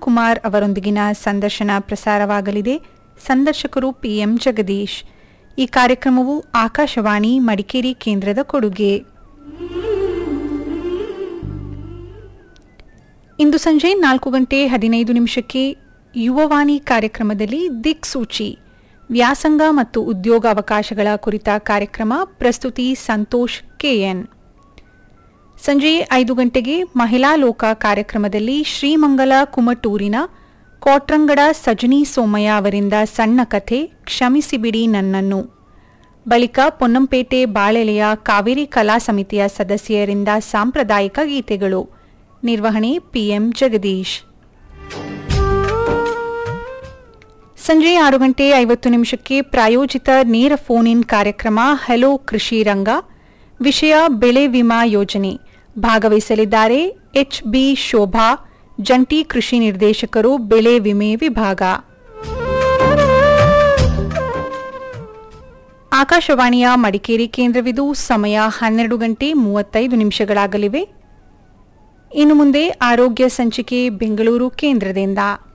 ಕುಮಾರ್ ಅವರೊಂದಿಗಿನ ಸಂದರ್ಶನ ಪ್ರಸಾರವಾಗಲಿದೆ ಸಂದರ್ಶಕರು ಪಿಎಂ ಜಗದೀಶ್ ಈ ಕಾರ್ಯಕ್ರಮವು ಆಕಾಶವಾಣಿ ಮಡಿಕೇರಿ ಕೇಂದ್ರದ ಕೊಡುಗೆ ಇಂದು ಸಂಜೆ ನಾಲ್ಕು ಗಂಟೆ ಹದಿನೈದು ನಿಮಿಷಕ್ಕೆ ಯುವವಾಣಿ ಕಾರ್ಯಕ್ರಮದಲ್ಲಿ ದಿಕ್ಸೂಚಿ ವ್ಯಾಸಂಗ ಮತ್ತು ಉದ್ಯೋಗ ಅವಕಾಶಗಳ ಕುರಿತ ಕಾರ್ಯಕ್ರಮ ಪ್ರಸ್ತುತಿ ಸಂತೋಷ್ ಕೆಎನ್ ಸಂಜೆ ಐದು ಗಂಟೆಗೆ ಮಹಿಳಾ ಲೋಕ ಕಾರ್ಯಕ್ರಮದಲ್ಲಿ ಶ್ರೀಮಂಗಲ ಕುಮಟೂರಿನ ಕೋಟ್ರಂಗಡ ಸಜನಿ ಸೋಮಯ್ಯ ಅವರಿಂದ ಸಣ್ಣ ಕಥೆ ಕ್ಷಮಿಸಿಬಿಡಿ ನನ್ನನ್ನು ಬಳಿಕ ಪೊನ್ನಂಪೇಟೆ ಬಾಳೆಲೆಯ ಕಾವೇರಿ ಕಲಾ ಸಮಿತಿಯ ಸದಸ್ಯರಿಂದ ಸಾಂಪ್ರದಾಯಿಕ ಗೀತೆಗಳು ನಿರ್ವಹಣೆ ಪಿಎಂ ಜಗದೀಶ್ ಸಂಜೆ ಆರು ಗಂಟೆ ಐವತ್ತು ನಿಮಿಷಕ್ಕೆ ಪ್ರಾಯೋಜಿತ ನೇರ ಫೋನ್ ಇನ್ ಕಾರ್ಯಕ್ರಮ ಹಲೋ ಕೃಷಿ ರಂಗ ವಿಷಯ ಬೆಳೆ ವಿಮಾ ಯೋಜನೆ ಭಾಗವಹಿಸಲಿದ್ದಾರೆ ಎಚ್ ಬಿ ಶೋಭಾ ಜಂಟಿ ಕೃಷಿ ನಿರ್ದೇಶಕರು ಬೆಳೆ ವಿಮೆ ವಿಭಾಗ ಆಕಾಶವಾಣಿಯ ಮಡಿಕೇರಿ ಕೇಂದ್ರವಿದು ಸಮಯ ಹನ್ನೆರಡು ಗಂಟೆ ಮೂವತ್ತೈದು ನಿಮಿಷಗಳಾಗಲಿವೆ ಇನ್ನು ಮುಂದೆ ಆರೋಗ್ಯ ಸಂಚಿಕೆ ಬೆಂಗಳೂರು ಕೇಂದ್ರದಿಂದ